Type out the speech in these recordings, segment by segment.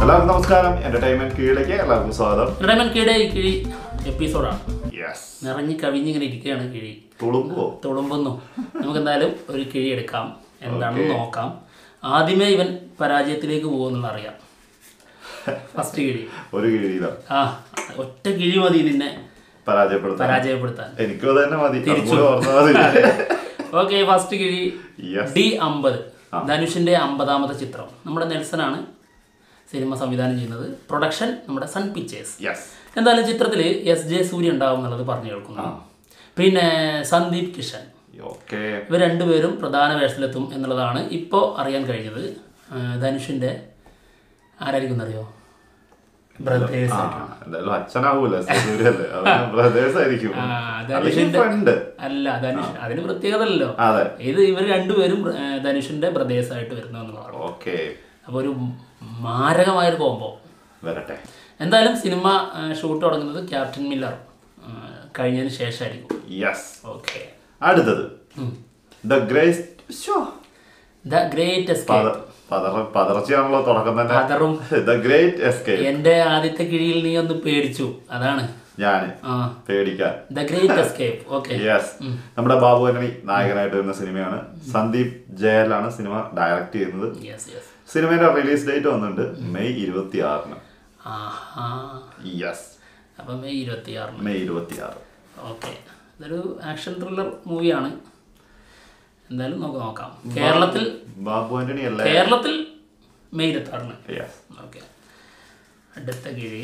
എല്ലാവർക്കും നമസ്കാരം എന്റർടൈൻമെന്റ് കീഴിലേക്ക് എല്ലാവർക്കും സ്വാഗതം റെമൻ കിയുടെ ഈ കിഴി എപ്പിസോഡാണ് യെസ് നിറഞ്ഞ് കവിഞ്ഞിങ്ങനെ ഇരിക്കുകയാണ് കിഴി തുളുമ്പോ തുളുമ്പുന്നു നമുക്ക് എന്തായാലും ഒരു കിഴി എടുക്കാം എന്താണെന്ന് നോക്കാം ആദ്യമേ ഇവൻ പരാജയത്തിലേക്ക് പോകുമെന്നുള്ള അറിയാം ഫസ്റ്റ് കിഴി ഒരു കീഴില ആ ഒറ്റ കിഴി മതി നിന്നെ പരാജയപ്പെടുത്താൻ പരാജയപ്പെടുത്താൻ എനിക്കും അത് തന്നെ മതി അതുകൂടെ ഓർത്താൽ മതി ഓക്കെ ഫസ്റ്റ് കിഴി യെസ് ഡി അമ്പത് ധനുഷിന്റെ അമ്പതാമത്തെ ചിത്രം നമ്മുടെ നെൽസനാണ് സിനിമ സംവിധാനം ചെയ്യുന്നത് പ്രൊഡക്ഷൻ നമ്മുടെ സൺ പിക്ചേഴ്സ് യെസ് എന്തായാലും ചിത്രത്തിൽ എസ് ജെ സൂര്യ ഉണ്ടാവും എന്നുള്ളത് പറഞ്ഞു കേൾക്കുന്നു പിന്നെ സന്ദീപ് കിഷൻ ഓക്കെ ഇവർ രണ്ടുപേരും പ്രധാന വേഷത്തിലെത്തും എന്നുള്ളതാണ് ഇപ്പോൾ അറിയാൻ കഴിഞ്ഞത് ആ, ധനുഷിൻ്റെ ആരായിരിക്കും എന്നറിയോ ബ്രദേഴ്സ് ആ എന്തായാലും അച്ഛനാവൂല സൂര്യല്ലേ ബ്രദേഴ്സ് ആയിരിക്കും ആ, അല്ലെങ്കിൽ ഫ്രണ്ട് അല്ല ധനുഷ് അതിന് പ്രത്യേകത അല്ലല്ലോ അതെ ഇത് ഇവർ രണ്ടുപേരും ആ, ധനുഷിൻ്റെ ബ്രദേഴ്സ് ആയിട്ട് വരുന്നു എന്നുള്ളതാണ് ഓക്കെ അപ്പോൾ ഒരു മാരകമായൊരു കോംബോ വരട്ടെ എന്തായാലും സിനിമ ആ, ഷൂട്ട് തുടങ്ങുന്നത് ക്യാപ്റ്റൻ മില്ലർ ആ, കഴിഞ്ഞതിന് ശേഷമായിരിക്കും യെസ് ഓക്കെ അടുത്തത് the great the great escape പതർച്ചയാണല്ലോ തുടക്കം തന്നെ അതറും ദ ഗ്രേറ്റ് എസ്കേപ്പ് എന്റെ ആദ്യത്തെ കിഴിയിൽ നീ ഒന്ന് പേടിച്ചു അതാണ് ഞാന് ആ പേടിക്കാൻ the great escape okay yes നമ്മുടെ ബാബു ആന്റണി നായകനായിട്ട് വരുന്ന സിനിമയാണ് സന്ദീപ് ജയലാണ് സിനിമ ഡയറക്ട് ചെയ്യുന്നത് യെസ് യെസ് സിനിമയുടെ റിലീസ് ഡേറ്റ് വന്നിട്ടുണ്ട് മെയ് ഇരുപത്തി ആറിന് ആഹാ യെസ് അപ്പം മെയ് ഇരുപത്തിയാറിന് മെയ് ഇരുപത്തി ആറ് ഓക്കെ ഇതൊരു ആക്ഷൻ ത്രില്ലർ മൂവിയാണ് എന്തായാലും നമുക്ക് നോക്കാം കേരളത്തിൽ ബാബു ആന്റണി അല്ലേ കേരളത്തിൽ മെയ് ഇരുപത്താറിന് യെസ് ഓക്കെ അടുത്ത കിഴി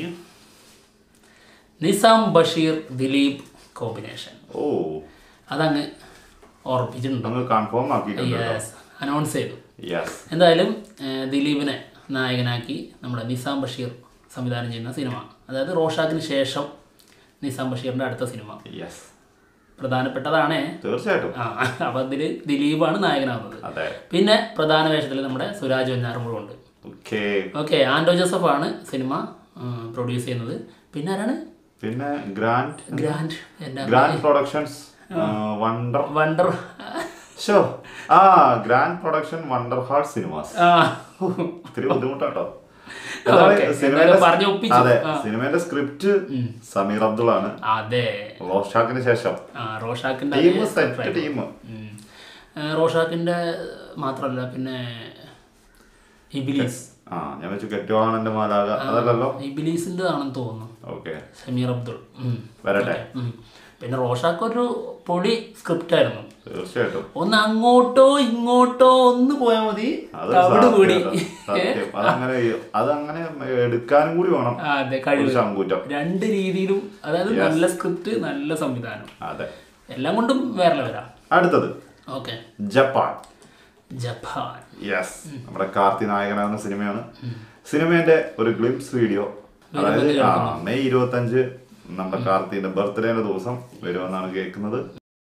നിസാം ബഷീർ ദിലീപ് കോമ്പിനേഷൻ ഓ അതങ്ങ് ഓർപ്പിച്ചിട്ടുണ്ടോ നമ്മൾ കൺഫേം ആക്കിയിട്ടുണ്ട് യെസ് അനൗൺസ് ചെയ്തു യെസ് എന്തായാലും ഏർ, ദിലീപിനെ നായകനാക്കി നമ്മുടെ നിസാം ബഷീർ സംവിധാനം ചെയ്യുന്ന സിനിമ അതായത് റോഷാക്കിന് ശേഷം നിസാം ബഷീറിൻ്റെ അടുത്ത സിനിമ യെസ് പ്രധാനപ്പെട്ടതാണേ തീർച്ചയായിട്ടും ആ അപ്പം അതിൽ ദിലീപാണ് നായകനാവുന്നത് അതെ പിന്നെ പ്രധാന വേഷത്തിൽ നമ്മുടെ സുരാജ് വെഞ്ഞാറമ്പുഴ ഉണ്ട് ഓക്കെ ഓക്കെ ആൻഡോ ജോസഫാണ് സിനിമ പ്രൊഡ്യൂസ് ചെയ്യുന്നത് പിന്നെ ആരാണ് പിന്നെ ഗ്രാൻഡ് ഗ്രാൻഡ് എൻ്റെ grand productions wonder wonder show ആ grand production wonder heart cinemas ആ ഇത്തിരി ബുദ്ധിമുട്ടാട്ടോ ഓക്കേ, സിനിമയുടെ എന്തായാലും പറഞ്ഞ് ഒപ്പിച്ചു. അതെ സിനിമയുടെ സ്ക്രിപ്റ്റ് സമീർ അബ്ദുൾ ആണ് അതെ റോഷാക്കിന് ശേഷം ആ റോഷാക്കിൻ്റെ ടീം സെറ്റ് ടീം ഉം. ഏ, റോഷാക്കിന്റെ മാത്രമല്ല പിന്നെ ഇബിലീസ് ആ ഞാൻ വെച്ചു കെട്ടുവാണ് എന്റെ മാലാക അതല്ലല്ലോ ഇബിലീസിന്റെ ആണെന്ന് തോന്നുന്നു ഓക്കെ സമീർ അബ്ദുൾ ഉം. വരട്ടെ ഉം. പിന്നെ റോഷാക്ക് ഒരു പൊളി സ്ക്രിപ്റ്റ് ആയിരുന്നു തീർച്ചയായിട്ടും ഒന്ന് അങ്ങോട്ടോ ഇങ്ങോട്ടോ ഒന്ന് പോയാൽ മതി അത് തവിട് കൂടി സത്യം, സത്യം അതങ്ങനെ അതങ്ങനെ എടുക്കാനും കൂടി വേണം ആ, അതെ ഒരു കഴിവ് ശങ്കൂറ്റം രണ്ട് രീതിയിലും അതായത് നല്ല സ്ക്രിപ്റ്റ് നല്ല സംവിധാനം അതെ എല്ലാം കൊണ്ടും വേറെ വരാം അടുത്തത് ഓക്കെ ജപ്പാൻ ജപ്പാൻ യെസ് നമ്മുടെ കാർത്തി നായകനാകുന്ന സിനിമയാണ് സിനിമേന്റെ ഒരു ഗ്ലിംസ് വീഡിയോ അതായത് ആ മെയ് ഇരുപത്തഞ്ച് നമ്മുടെ കാർത്തിന്റെ ബർത്ത്ഡേന്റെ ദിവസം വരുമെന്നാണ് കേൾക്കുന്നത്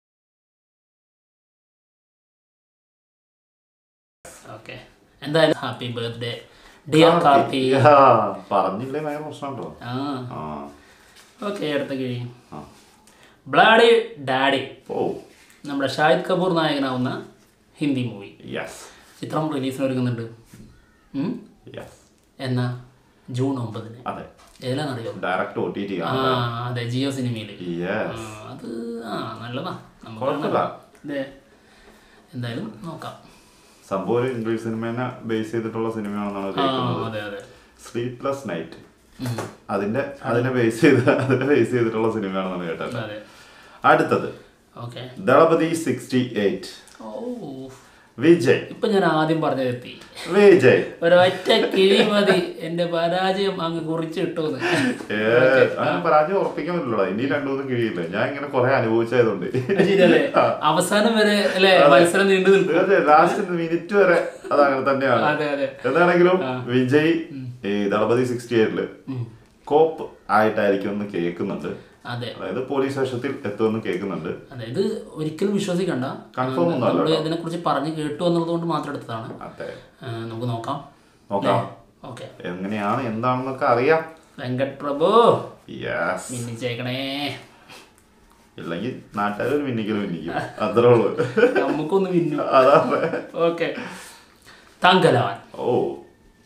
ഓക്കെ എന്തായാലും ഹാപ്പി ബർത്ത്ഡേ ഡിയർ കാർത്തി ആ, പറഞ്ഞില്ലേ ഭയങ്കര പ്രശ്നമുണ്ടോ ആ ആ ഓക്കെ അടുത്ത കിഴി ആ. ബ്ലാഡി ഡാഡി ഓ നമ്മുടെ ഷാഹിദ് കപൂർ നായകനാവുന്ന ഹിന്ദി മൂവി യെസ് ചിത്രം റിലീസിന് ഒരുങ്ങുന്നുണ്ട് ഉം? യെസ് എന്നാ ജൂൺ ഒമ്പതിന് അതെ ഏതിലാണെന്നറിയോ ഡയറക്റ്റ് ഒ ടി ടി ആ അതെ ജിയോ സിനിമയിൽ യെസ് അത് ആ നല്ലതാ നമുക്ക് കുഴപ്പമില്ല അതെ എന്തായാലും നോക്കാം സംഭവം ഒരു ഇംഗ്ലീഷ് സിനിമേനെ ബേസ് ചെയ്തിട്ടുള്ള സിനിമയാണെന്നാണ് ആ കേൾക്കുന്നത് അതെ അതെ സ്ലീപ്ലെസ് നൈറ്റ് ഉം. അതിന്റെ അതിനെ ബേസ് ചെയ്ത് അതിനെ ബേസ് ചെയ്തിട്ടുള്ള സിനിമയാണെന്നാണ് കേട്ടത് അതെ അടുത്തത് ഓക്കെ ദളപതി സിക്സ്റ്റി എയ്റ്റ് ഓ വിജയ് ഇപ്പൊ ഞാൻ ആദ്യം പറഞ്ഞതെത്തി വിജയ് ഒരൊറ്റ കിഴി മതി എന്റെ പരാജയം അങ്ങ് കുറിച്ച് കിട്ടുമെന്ന് ഏ, അങ്ങനെ പരാജയം ഉറപ്പിക്കാൻ പറ്റില്ലടാ ഇനി രണ്ടുമൂന്നും കഴിയില്ല ഞാൻ ഇങ്ങനെ കുറെ അനുഭവിച്ചതുകൊണ്ട് ശരിയല്ലേ അവസാനം വരെ അല്ലേ മത്സരം നീണ്ടു നിൽക്കും തീർച്ചയായും ലാസ്റ്റ് മിനിറ്റ് വരെ അത് അങ്ങനെ തന്നെയാണ് അതെ അതെ എന്താണെങ്കിലും വിജയ് ഈ ദളപതി സിക്സ്റ്റി എയ്റ്റില് കോപ്പ് ആയിട്ടായിരിക്കും എന്ന് കേൾക്കുന്നുണ്ട് അതെ അതായത് പോലീസ് സ്റ്റേഷത്തിൽ എത്തുമെന്ന് കേൾക്കുന്നുണ്ട് അതെ ഇത് ഒരിക്കലും വിശ്വസിക്കണ്ട Confirm ഒന്നും അല്ല നമ്മൾ ഇതിനെ കുറിച്ച് പറഞ്ഞു കേട്ടു എന്നുള്ളത് കൊണ്ട് മാത്രം എടുത്തതാണ് അതെ ആ, നമുക്ക് നോക്കാം നോക്കാം ഓക്കെ എങ്ങനെയാണ് എന്താണെന്നൊക്കെ അറിയാം വെങ്കട് പ്രഭു യെസ് മിന്നിച്ചേക്കണേ ഇല്ലെങ്കിൽ നാട്ടുകാർ മിന്നിക്കലും മിന്നിക്കും അത്രേ ഉള്ളൂ നമുക്കൊന്ന് മിന്നു അതാണ് ഓക്കെ തങ്കലാൻ ഓ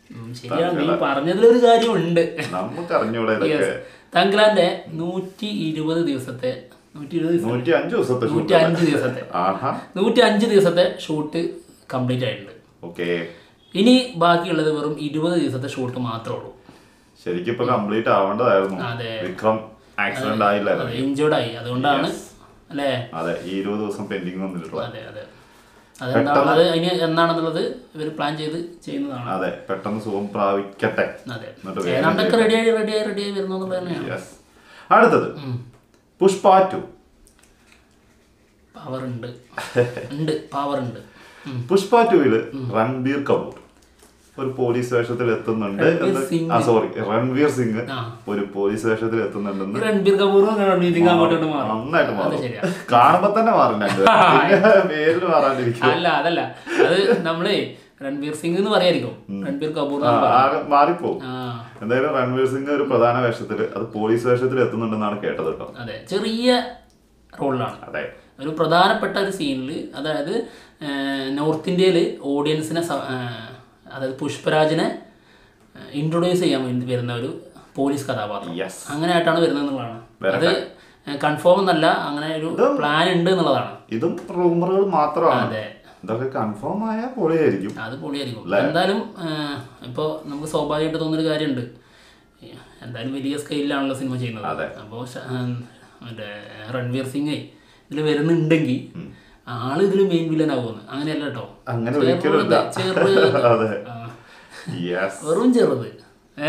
ഉം, ശരിയാണ് നീ പറഞ്ഞതിലൊരു കാര്യമുണ്ട് നമുക്ക് അറിഞ്ഞൂടെ ഇതൊക്കെ തങ്ക്ലാന്റെ നൂറ്റി ഇരുപത് ദിവസത്തെ നൂറ്റി ഇരുപത് ദിവസം നൂറ്റി അഞ്ചു ദിവസത്തെ നൂറ്റി ഷൂട്ട് അഞ്ച് ദിവസത്തെ ആഹാ നൂറ്റി അഞ്ച് ദിവസത്തെ ഷൂട്ട് കംപ്ലീറ്റ് ആയിട്ടുണ്ട് ഓക്കെ ഇനി ബാക്കിയുള്ളത് വെറും ഇരുപത് ദിവസത്തെ ഷൂട്ട് മാത്രമേ ഉള്ളൂ ശരിക്കും ഇപ്പൊ കംപ്ലീറ്റ് ആവേണ്ടതായിരുന്നു അതെ. വിക്രം ആക്സിഡന്റ് ആയില്ലായിരുന്നു ഇഞ്ചേർഡ് ആയി അതുകൊണ്ടാണ് അല്ലേ അതെ ഈ ഇരുപത് ദിവസം പെൻഡിങ് വന്നിട്ടുള്ള അതെ അതെ അതെന്താണ് അത് അതിന് എന്നാണെന്നുള്ളത് ഇവർ പ്ലാൻ ചെയ്ത് ചെയ്യുന്നതാണ് അതെ പെട്ടെന്ന് സുഖം പ്രാപിക്കട്ടെ അതെ എന്നിട്ട് വേഗം ഏതാണ്ടൊക്കെ റെഡിയായി റെഡിയായി റെഡിയായി വരുന്നു എന്നുള്ളത് തന്നെയാണ് യെസ് അടുത്തത് പുഷ്പ ടു പവർ ഉണ്ട് ഉണ്ട് പവർ ഉണ്ട് ഉം. പുഷ്പ ടുവില് രൺബീർ കപൂർ ഒരു പോലീസ് വേഷത്തിൽ എത്തുന്നുണ്ട് രൺബീർ എന്ന് സിംഗ്. ആ സോറി രൺവീർ സിംഗ് ആ. ഒരു പോലീസ് വേഷത്തിൽ എത്തുന്നുണ്ടെന്ന് ഈ രൺബീർ കപൂറും രൺബീർ സിംഗ് അങ്ങോട്ടോട്ട് മാറും നന്നായിട്ട് അത് മാറും ശരിയാ കാണുമ്പോ തന്നെ മാറുന്നുണ്ട് പിന്നെ പേരിൽ മാറാണ്ടിരിക്കും അല്ല അതല്ല അത് നമ്മളേ രൺബീർ സിംഗ് എന്ന് പറയായിരിക്കും രൺബീർ കപൂർ ആ, ആകെ മാറിപ്പോവും ആ എന്തായാലും രൺവീർ സിംഗ് ഒരു പ്രധാന വേഷത്തിൽ അത് പോലീസ് വേഷത്തിൽ എത്തുന്നുണ്ടെന്നാണ് കേട്ടത് കേട്ടോ അതെ ചെറിയ റോളിലാണ് അതെ ഒരു പ്രധാനപ്പെട്ട ഒരു സീനിൽ അതായത് നോർത്ത് ഇന്ത്യയിൽ ഓഡിയൻസിനെ സ- ആ, അതായത് പുഷ്പരാജിനെ ഇൻട്രൊഡ്യൂസ് ചെയ്യാൻ വേണ്ടി വരുന്ന ഒരു പോലീസ് കഥാപാത്രം യെസ് അങ്ങനെ ആയിട്ടാണ് വരുന്നത് എന്നുള്ളതാണ് അത് കൺഫേം എന്നല്ല അങ്ങനെ ഒരു പ്ലാൻ ഉണ്ട് എന്നുള്ളതാണ് ഇതും റൂമറുകൾ മാത്രമാണ് അതെ ഇതൊക്കെ കൺഫേം ആയ പൊളിയായിരിക്കും അത് പൊളിയായിരിക്കും എന്തായാലും ഇപ്പോൾ നമുക്ക് സ്വാഭാവികമായിട്ട് തോന്നുന്നൊരു കാര്യമുണ്ട് എന്തായാലും വലിയ സ്കെയിലാണല്ലോ സിനിമ ചെയ്യുന്നത് അതെ. അപ്പോൾ മറ്റേ രൺവീർ സിംഗ് ഇതിൽ വരുന്നുണ്ടെങ്കിൽ ആള് ഇതിൽ മെയിൻ വില്ലൻ ആവുമെന്ന് അങ്ങനെയല്ല കേട്ടോ അങ്ങനെ ഒരിക്കലും ഇല്ല ചെറുത് അതെ ആ, യെസ് വെറും ചെറുത് ഏ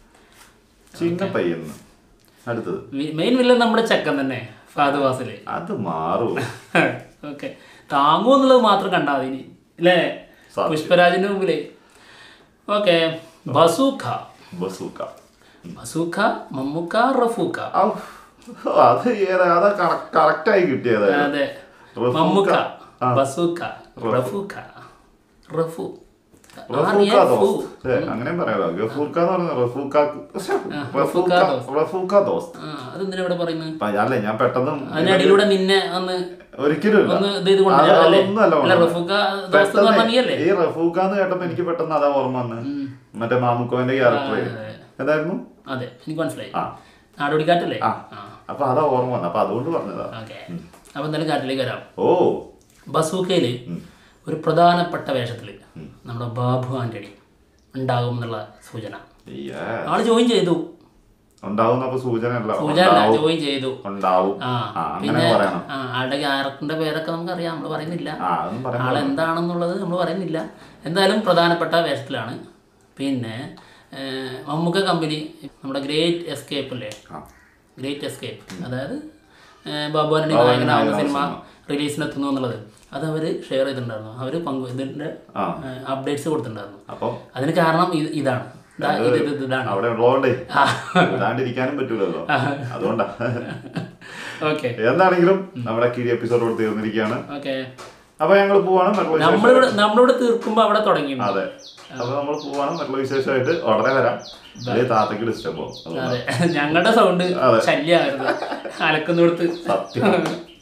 ചിന്ന പയ്യെന്ന് അടുത്തത് മെയിൻ വില്ലൻ നമ്മുടെ ചെക്കൻ തന്നെ ഫാദ് വാസില് അത് മാറും ഓക്കെ താങ്ങൂ എന്നുള്ളത് മാത്രം കണ്ടാൽ മതി ഇനി അല്ലേ സാധ്യം. പുഷ്പരാജിന്റെ മുമ്പിലേ okay Bazooka Bazooka Bazooka Mammukka റഫൂക്ക ഔ, അത് ഏതാ അതാ കറക്റ്റ് ആയി കിട്ടിയത് അതെ റഫൂഖ. മമ്മൂക്ക ആ. ബസൂക്ക റഫൂക്ക റഫു റഫൂക്ക ദോസ്ത് ഏ, അങ്ങനെയും പറയാലോ ഗഫൂർക്ക എന്ന് പറയുന്നത് റഫൂക്ക ശ്ശെ, റഫൂക്ക റഫൂക്ക ദോസ്ത് ആ അതെന്തിനാ ഇവിടെ പറയുന്നത് അപ്പൊ അല്ലേ ഞാൻ പെട്ടെന്ന് അതിനടിയിലൂടെ നിന്നെ ഒന്ന് ഒരിക്കലും ഇല്ല. ഒന്ന് ഇത് ചെയ്ത് അത് കൊണ്ടുവരാം അല്ലേ അതൊന്നും അല്ല അല്ല കൊണ്ടുവന്നത്. റഫൂക്ക ദോസ്ത് എന്ന് പറഞ്ഞാൽ നീ അല്ലേ ഈ റഫൂക്ക എന്ന് കേട്ടപ്പോ എനിക്ക് പെട്ടെന്ന് അതാ ഓർമ്മ വന്ന് മറ്റേ മാമുക്കോന്റെ ക്യാരക്ടർ എന്തായിരുന്നു അതെ എനിക്ക് മനസ്സിലായി ആ നാടോടിക്കാറ്റല്ലേ ആ അപ്പൊ അതാ ഓർമ്മ വന്നത് അപ്പൊ അതുകൊണ്ട് പറഞ്ഞതാ ഓക്കെ അപ്പൊ എന്തായാലും കാറ്റിലേക്ക് വരാം ഓ ബസൂക്കയിൽ ഒരു പ്രധാനപ്പെട്ട വേഷത്തിൽ നമ്മുടെ ബാബു ആന്റണി ഉണ്ടാകും എന്നുള്ള സൂചന yeah. ആള് ജോയിൻ ചെയ്തു ഉണ്ടാവുന്ന അപ്പൊ സൂചന അല്ല സൂചന അല്ല ജോയിൻ ചെയ്തു ഉണ്ടാവും ആ ആ അങ്ങനെ പിന്നെ പറയണം ആ ആളുടെ ക്യാരക്ടറിന്റെ പേരൊക്കെ നമുക്കറിയാം നമ്മൾ പറയുന്നില്ല ആ അതൊന്നും പറയാം ആൾ എന്താണെന്നുള്ളത് നമ്മൾ പറയുന്നില്ല എന്തായാലും പ്രധാനപ്പെട്ട വേഷത്തിലാണ് പിന്നെ ഏഹ്, മമ്മൂക്ക കമ്പനി നമ്മുടെ ഗ്രേറ്റ് എസ്കേപ്പ് അല്ലേ ആ. ഗ്രേറ്റ് എസ്കേപ്പ് അതായത് ഏഹ്, ബാബു ആന്റണി നായകനാവുന്ന സിനിമ റിലീസിനെത്തുന്നു എന്നുള്ളത് അത് അവർ ഷെയർ ചെയ്തിട്ടുണ്ടായിരുന്നു അവർ പങ്കു ഇതിൻ്റെ ആ അപ്ഡേറ്റ്സ് കൊടുത്തിട്ടുണ്ടായിരുന്നു അപ്പൊ അതിന് കാരണം ഇത് ഇതാണ് ദാ ഇത് ഇത് ഇത് ഇതാണ് അവിടെ ഉള്ളതുകൊണ്ടേ ആ ഇടാണ്ടിരിക്കാനും പറ്റൂലല്ലോ അതുകൊണ്ടാ ഓക്കെ എന്താണെങ്കിലും നമ്മുടെ കിഴി എപ്പിസോഡ് തീർന്നിരിക്കുകയാണ് ഓക്കെ അപ്പൊ ഞങ്ങൾ പോവാണ് മറ്റുള്ള വിശേഷം നമ്മളിവിടെ നമ്മളിവിടെ തീർക്കുമ്പോൾ അവിടെ തുടങ്ങിയിട്ടുണ്ട് അതെ അപ്പൊ നമ്മൾ പോവാണ് മറ്റുള്ള വിശേഷമായിട്ട് ഉടനെ വരാം അതേ താത്തക്ക് ഡിസ്റ്റർബ് ആവും അതെ ഞങ്ങളുടെ സൗണ്ട് ശല്യമായിരുന്നു അലക്കുന്നിടത്ത് സത്യം